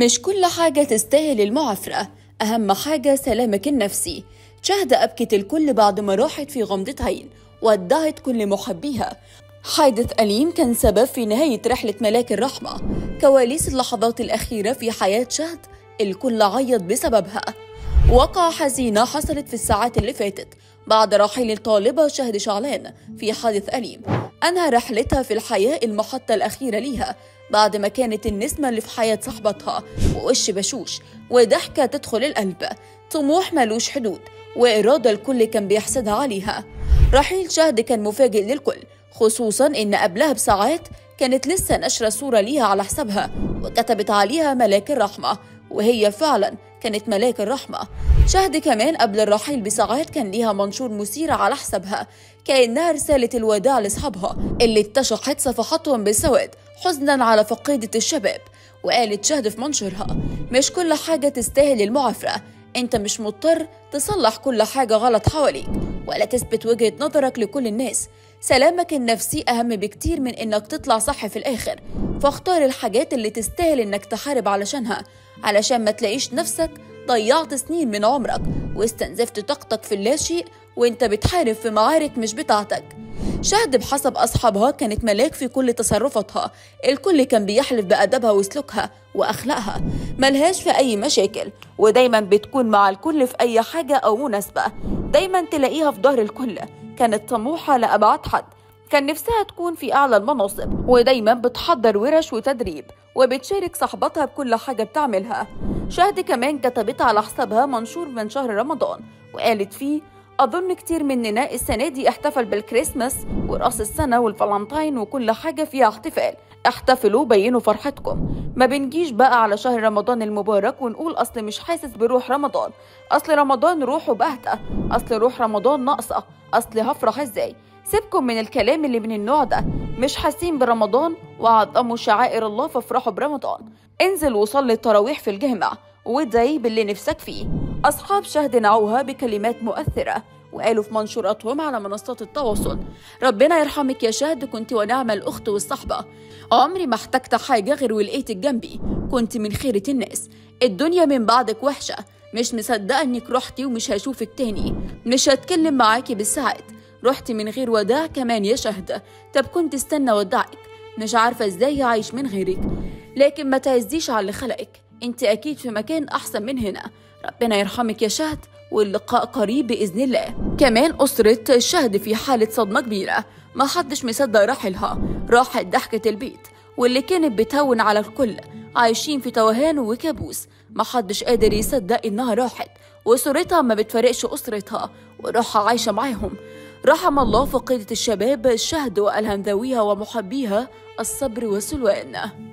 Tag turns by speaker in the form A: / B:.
A: مش كل حاجة تستاهل المعافرة أهم حاجة سلامك النفسي شهد أبكت الكل بعد ما راحت في غمضة عين ودعت كل محبيها حادث أليم كان سبب في نهاية رحلة ملاك الرحمة كواليس اللحظات الأخيرة في حياة شهد الكل عيط بسببها وقعة حزينة حصلت في الساعات اللي فاتت بعد رحيل الطالبة شهد شعلان في حادث أليم أنهى رحلتها في الحياة المحطة الأخيرة ليها بعد ما كانت النسمة اللي في حياة صاحبتها ووش بشوش وضحكة تدخل القلب طموح ملوش حدود وإرادة الكل كان بيحسدها عليها رحيل شهد كان مفاجئ للكل خصوصا إن قبلها بساعات كانت لسه نشرة صورة ليها على حسابها وكتبت عليها ملاك الرحمة وهي فعلا كانت ملاك الرحمة شهد كمان قبل الرحيل بساعات كان ليها منشور مثير على حسابها كأنها رسالة الوداع لأصحابها اللي اتشحت صفحاتهم بالسواد حزنا على فقيدة الشباب وقالت شهد في منشورها مش كل حاجة تستاهل المعافرة انت مش مضطر تصلح كل حاجة غلط حواليك ولا تثبت وجهة نظرك لكل الناس سلامك النفسي أهم بكتير من إنك تطلع صح في الآخر فاختار الحاجات اللي تستاهل إنك تحارب علشانها علشان ما تلاقيش نفسك ضيعت سنين من عمرك واستنزفت طاقتك في اللاشيء وانت بتحارب في معارك مش بتاعتك شهد بحسب أصحابها كانت ملاك في كل تصرفاتها الكل كان بيحلف بأدبها وسلوكها وأخلاقها ملهاش في أي مشاكل ودايما بتكون مع الكل في أي حاجة أو مناسبة دايما تلاقيها في ظهر الكل كانت طموحة لأبعد حد كان نفسها تكون في أعلى المناصب ودايما بتحضر ورش وتدريب وبتشارك صاحبتها بكل حاجة بتعملها شهد كمان كتبت على حسابها منشور من شهر رمضان وقالت فيه أظن كتير مننا السنة دي احتفل بالكريسماس ورأس السنة والفالنتاين وكل حاجة فيها احتفال احتفلوا بينوا فرحتكم ما بنجيش بقى على شهر رمضان المبارك ونقول أصل مش حاسس بروح رمضان أصل رمضان روحه باهتة أصل روح رمضان ناقصة أصل هفرح ازاي سيبكم من الكلام اللي من النوع ده مش حاسين برمضان وعظموا شعائر الله فافرحوا برمضان انزل وصلي التراويح في الجامع وادعي باللي نفسك فيه أصحاب شهد نعوها بكلمات مؤثرة وقالوا في منشوراتهم على منصات التواصل ربنا يرحمك يا شهد كنت ونعم الأخت والصحبة عمري ما احتجت حاجة غير ولقيتك جنبي كنت من خيرة الناس الدنيا من بعدك وحشة مش مصدقة انك رحتي ومش هشوفك تاني مش هتكلم معاكي بالساعات رحتي من غير وداع كمان يا شهد طب كنت استنى ودعك مش عارفة ازاي أعيش من غيرك لكن ما تعزيش على اللي خلقك انت أكيد في مكان أحسن من هنا ربنا يرحمك يا شهد واللقاء قريب بإذن الله كمان أسرة شهد في حالة صدمة كبيرة ما حدش مصدق رحلها راحت ضحكة البيت واللي كانت بتهون على الكل عايشين في توهان وكابوس ما حدش قادر يصدق إنها راحت وأسرتها ما بتفرقش أسرتها وروحها عايشة معاهم رحم الله فقيدة الشباب الشهد وألهم ذويها ومحبيها الصبر والسلوان